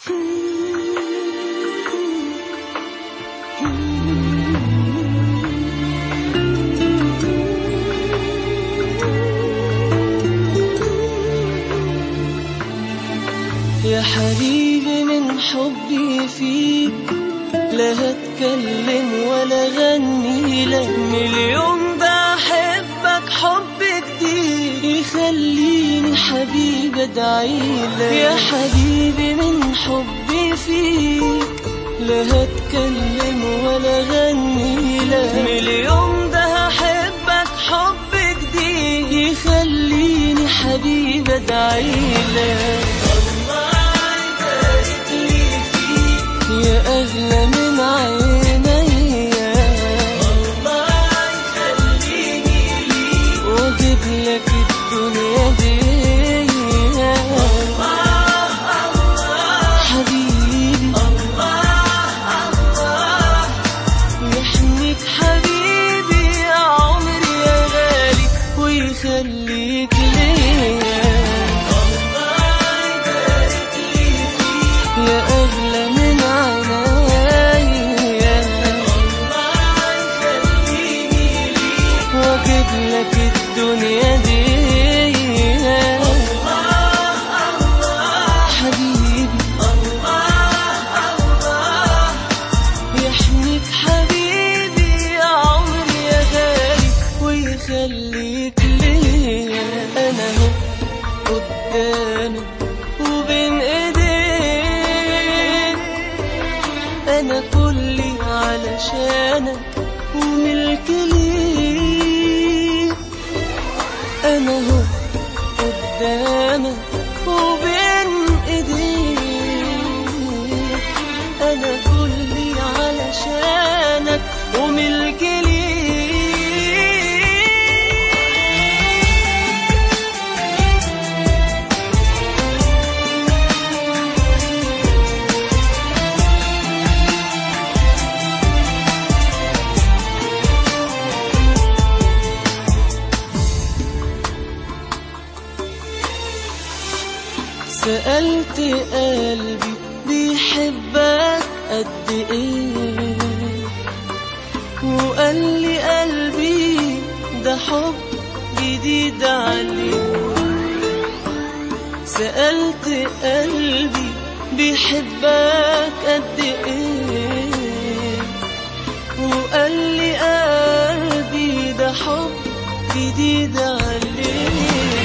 يا حبيبي من حبي فيك لا هتكلم ولا غني لك اليوم ده احبك حب جديد يخليني حبيبي ادعيلك يا حبيبي من حبي فيك لا هتكلم ولا غني لك اليوم ده احبك حب جديد يخليني حبيبي ادعيلك يا أغلى من عينيا الله يخليني ليك وأجيب لك الدنيا دي حبيبي يحميك حبيبي يا عمري يا غالي ويخليك ليا يا أغلى من عينيا وأجيب لك الدنيا دي حبيبي يحميك حبيبي يا عمري يا غالي ويخليك ليا أنا هو قدامك وبين ايديك انا كلي علشانك وملك ليك انا هو قدامك وبين ايديك انا كلي علشانك وملك ليك سألت قلبي بيحبك قد ايه وقال لي قلبي ده حب جديد عليه سألت قلبي بيحبك قد ايه وقال لي قلبي ده حب جديد عليه